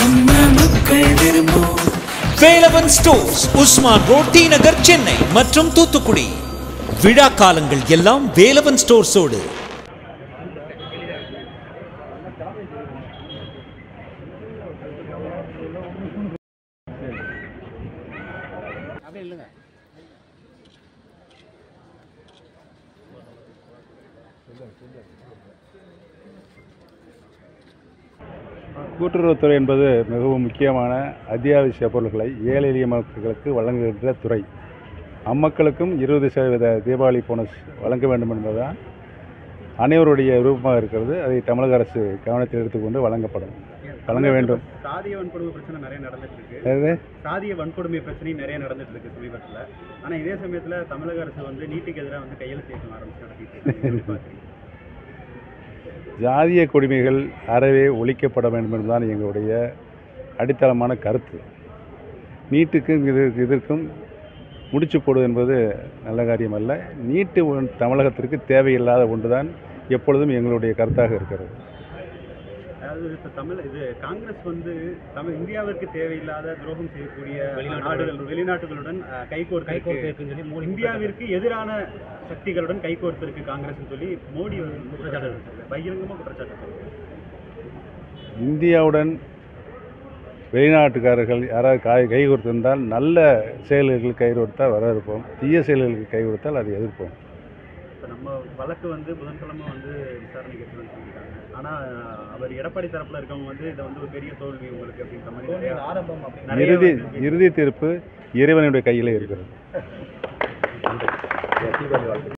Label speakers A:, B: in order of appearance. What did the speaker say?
A: நம்ம மக்கள் விரும்பும்
B: Velavan stores Usman road T Nagar Chennai மற்றும் தூத்துக்குடி விழா காலங்கள் எல்லாம் வேலவன் ஸ்டோர்ஸோடு
C: கூட்டுறவுத்துறை என்பது மிகவும் முக்கியமான அத்தியாவசிய பொருட்களை ஏழை எளிய மக்களுக்கு வழங்குகின்ற துறை அம்மக்களுக்கும் இருபது சதவீத தீபாவளி போனஸ் வழங்க வேண்டும் என்பதுதான் அனைவருடைய விருப்பமாக இருக்கிறது அதை தமிழக அரசு கவனத்தில் எடுத்துக்கொண்டு வழங்கப்படும் வழங்க வேண்டும்
D: சாதிய வன்கொடுமை பிரச்சனை நிறைய நடந்துட்டு இருக்கு
C: அதாவது
D: சாதிய வன்கொடுமை பிரச்சனையும் நிறைய நடந்துட்டு இருக்கு சமீபத்தில் ஆனா இதே சமயத்துல தமிழக அரசு வந்து நீட்டுக்கு எதிராக வந்து கையெழுத்து இயக்கம் ஆரம்பிச்சு நடத்திட்டு இருக்கு எப்படி பார்க்கறீங்க?
C: ஜாதிய கொடுமைகள் அறவே ஒழிக்கப்பட வேண்டும் என்பதுதான் எங்களுடைய அடித்தளமான கருத்து நீட்டுக்கும் இது இதற்கும் முடிச்சு போடுவது என்பது நல்ல காரியம் அல்ல நீட்டு ஒன்- தமிழகத்திற்கு தேவையில்லாத ஒன்றுதான் எப்பொழுதும் எங்களுடைய கருத்தாக இருக்கிறது
D: அதாவது இப்ப தமிழ் இது காங்கிரஸ் வந்து தமிழ் இந்தியாவிற்கு தேவையில்லாத துரோகம் செய்யக்கூடிய நாடுகள் வெளிநாட்டுகளுடன் அஹ், கைகோர்த்து இந்தியாவிற்கு எதிரான சக்திகளுடன் கைகோர்த்திருக்கு காங்கிரஸ் சொல்லி மோடி வந்து குற்றச்சாட்டு வச்சிருக்காரு. பகிரங்கமா குற்றச்சாட்டு வச்சிருக்காரு.
C: இந்தியாவுடன் வெளிநாட்டுக்காரர்கள் யாராவது காய் கை கொடுத்திருந்தால் நல்ல செயல்களுக்கு கை கொடுத்தால் வரவேற்போம் தீய செயல்களுக்கு கை கொடுத்தால் அதை எதிர்ப்போம்
D: இப்ப நம்ம வழக்கு வந்து புதன்கிழமை வந்து விசாரணைக்கு எடுத்துன்னு சொல்லியிருக்காங்க ஆனா அவர் எடப்பாடி தரப்புல இருக்கவங்க வந்து இதை வந்து ஒரு பெரிய தோல்வி உங்களுக்கு அப்படின்ற மாதிரி நிறைய- நிறைய
C: இறுதி
D: வந்து-
C: இறுதி தீர்ப்பு இறைவனுடைய கையிலே இருக்கிறது